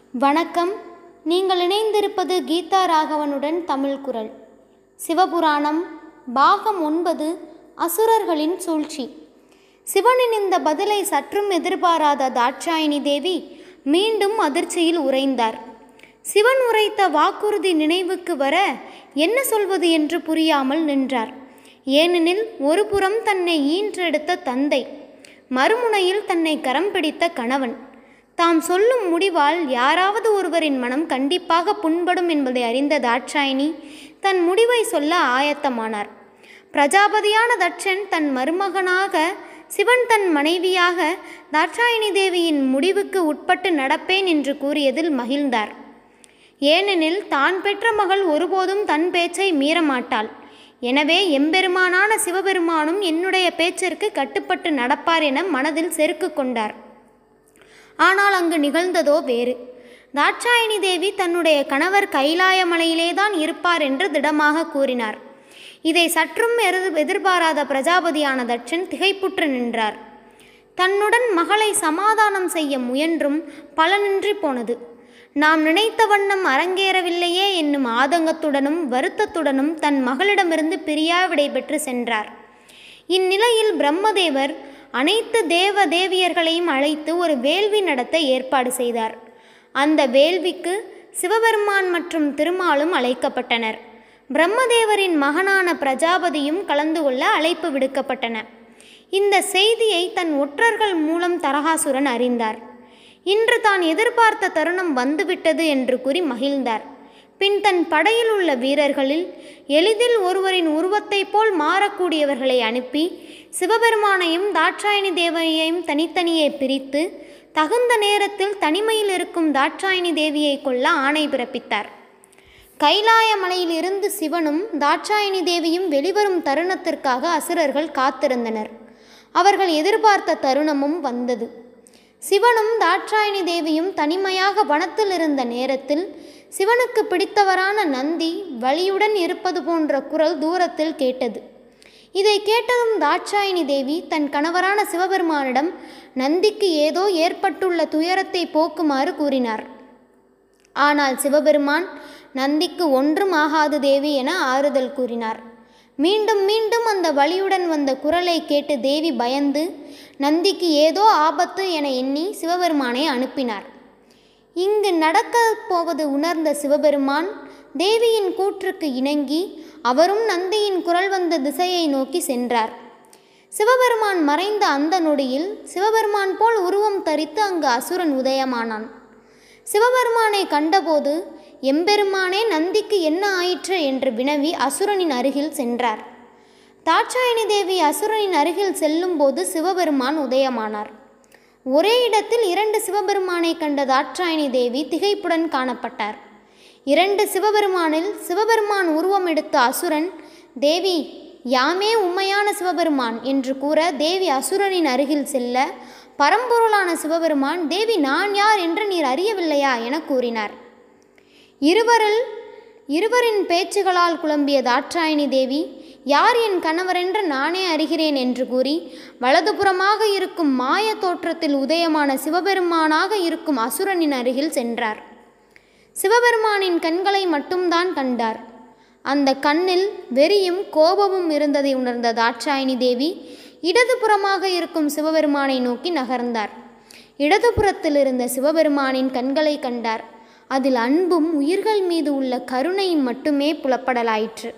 வணக்கம் நீங்கள் இணைந்திருப்பது கீதா ராகவனுடன் தமிழ் குரல் சிவபுராணம் பாகம் ஒன்பது அசுரர்களின் சூழ்ச்சி சிவனின் இந்த பதிலை சற்றும் எதிர்பாராத தாட்சாயினி தேவி மீண்டும் அதிர்ச்சியில் உறைந்தார் சிவன் உரைத்த வாக்குறுதி நினைவுக்கு வர என்ன சொல்வது என்று புரியாமல் நின்றார் ஏனெனில் ஒரு புறம் தன்னை ஈன்றெடுத்த தந்தை மறுமுனையில் தன்னை கரம் பிடித்த கணவன் தாம் சொல்லும் முடிவால் யாராவது ஒருவரின் மனம் கண்டிப்பாக புண்படும் என்பதை அறிந்த தாட்சாயினி தன் முடிவை சொல்ல ஆயத்தமானார் பிரஜாபதியான தட்சன் தன் மருமகனாக சிவன் தன் மனைவியாக தாட்சாயினி தேவியின் முடிவுக்கு உட்பட்டு நடப்பேன் என்று கூறியதில் மகிழ்ந்தார் ஏனெனில் தான் பெற்ற மகள் ஒருபோதும் தன் பேச்சை மீறமாட்டாள் எனவே எம்பெருமானான சிவபெருமானும் என்னுடைய பேச்சிற்கு கட்டுப்பட்டு நடப்பார் என மனதில் செருக்கு கொண்டார் ஆனால் அங்கு நிகழ்ந்ததோ வேறு தாட்சாயினி தேவி தன்னுடைய கணவர் கைலாய மலையிலேதான் இருப்பார் என்று திடமாக கூறினார் இதை சற்றும் எரு- எதிர்பாராத பிரஜாபதியான தட்சன் திகைப்புற்று நின்றார் தன்னுடன் மகளை சமாதானம் செய்ய முயன்றும் பலனின்றி போனது நாம் நினைத்த வண்ணம் அரங்கேறவில்லையே என்னும் ஆதங்கத்துடனும் வருத்தத்துடனும் தன் மகளிடமிருந்து பிரியா விடைபெற்று சென்றார் இந்நிலையில் பிரம்மதேவர் அனைத்து தேவ தேவியர்களையும் அழைத்து ஒரு வேள்வி நடத்த ஏற்பாடு செய்தார் அந்த வேள்விக்கு சிவபெருமான் மற்றும் திருமாலும் அழைக்கப்பட்டனர் பிரம்மதேவரின் மகனான பிரஜாபதியும் கலந்து கொள்ள அழைப்பு விடுக்கப்பட்டன இந்த செய்தியை தன் ஒற்றர்கள் மூலம் தரகாசுரன் அறிந்தார் இன்று தான் எதிர்பார்த்த தருணம் வந்துவிட்டது என்று கூறி மகிழ்ந்தார் பின் தன் படையில் உள்ள வீரர்களில் எளிதில் ஒருவரின் உருவத்தைப் போல் மாறக்கூடியவர்களை அனுப்பி சிவபெருமானையும் தாட்சாயணி தேவியையும் தனித்தனியே பிரித்து தகுந்த நேரத்தில் தனிமையில் இருக்கும் தாட்சாயணி தேவியை கொல்ல ஆணை பிறப்பித்தார் கைலாய மலையிலிருந்து சிவனும் தாட்சாயணி தேவியும் வெளிவரும் தருணத்திற்காக அசுரர்கள் காத்திருந்தனர் அவர்கள் எதிர்பார்த்த தருணமும் வந்தது சிவனும் தாட்சாயணி தேவியும் தனிமையாக வனத்தில் இருந்த நேரத்தில் சிவனுக்கு பிடித்தவரான நந்தி வலியுடன் இருப்பது போன்ற குரல் தூரத்தில் கேட்டது இதை கேட்டதும் தாட்சாயினி தேவி தன் கணவரான சிவபெருமானிடம் நந்திக்கு ஏதோ ஏற்பட்டுள்ள துயரத்தை போக்குமாறு கூறினார் ஆனால் சிவபெருமான் நந்திக்கு ஒன்றும் ஆகாது தேவி என ஆறுதல் கூறினார் மீண்டும் மீண்டும் அந்த வலியுடன் வந்த குரலை கேட்டு தேவி பயந்து நந்திக்கு ஏதோ ஆபத்து என எண்ணி சிவபெருமானை அனுப்பினார் இங்கு நடக்கப் போவது உணர்ந்த சிவபெருமான் தேவியின் கூற்றுக்கு இணங்கி அவரும் நந்தியின் குரல் வந்த திசையை நோக்கி சென்றார் சிவபெருமான் மறைந்த அந்த நொடியில் சிவபெருமான் போல் உருவம் தரித்து அங்கு அசுரன் உதயமானான் சிவபெருமானை கண்டபோது எம்பெருமானே நந்திக்கு என்ன ஆயிற்று என்று வினவி அசுரனின் அருகில் சென்றார் தாட்சாயணி தேவி அசுரனின் அருகில் செல்லும்போது சிவபெருமான் உதயமானார் ஒரே இடத்தில் இரண்டு சிவபெருமானை கண்ட தாட்சாயணி தேவி திகைப்புடன் காணப்பட்டார் இரண்டு சிவபெருமானில் சிவபெருமான் உருவம் எடுத்த அசுரன் தேவி யாமே உண்மையான சிவபெருமான் என்று கூற தேவி அசுரனின் அருகில் செல்ல பரம்பொருளான சிவபெருமான் தேவி நான் யார் என்று நீர் அறியவில்லையா என கூறினார் இருவரில் இருவரின் பேச்சுகளால் குழம்பிய தாட்சாயணி தேவி யார் என் கணவரென்று நானே அறிகிறேன் என்று கூறி வலதுபுறமாக இருக்கும் மாய தோற்றத்தில் உதயமான சிவபெருமானாக இருக்கும் அசுரனின் அருகில் சென்றார் சிவபெருமானின் கண்களை மட்டும்தான் கண்டார் அந்த கண்ணில் வெறியும் கோபமும் இருந்ததை உணர்ந்த தாட்சாயணி தேவி இடதுபுறமாக இருக்கும் சிவபெருமானை நோக்கி நகர்ந்தார் இடதுபுறத்தில் இருந்த சிவபெருமானின் கண்களை கண்டார் அதில் அன்பும் உயிர்கள் மீது உள்ள கருணையும் மட்டுமே புலப்படலாயிற்று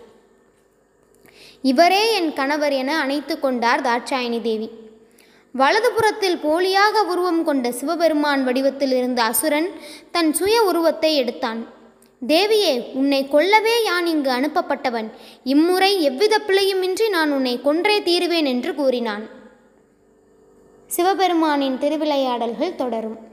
இவரே என் கணவர் என அணைத்து கொண்டார் தாட்சாயணி தேவி வலதுபுறத்தில் போலியாக உருவம் கொண்ட சிவபெருமான் வடிவத்தில் இருந்த அசுரன் தன் சுய உருவத்தை எடுத்தான் தேவியே உன்னை கொல்லவே யான் இங்கு அனுப்பப்பட்டவன் இம்முறை எவ்வித பிழையுமின்றி நான் உன்னை கொன்றே தீருவேன் என்று கூறினான் சிவபெருமானின் திருவிளையாடல்கள் தொடரும்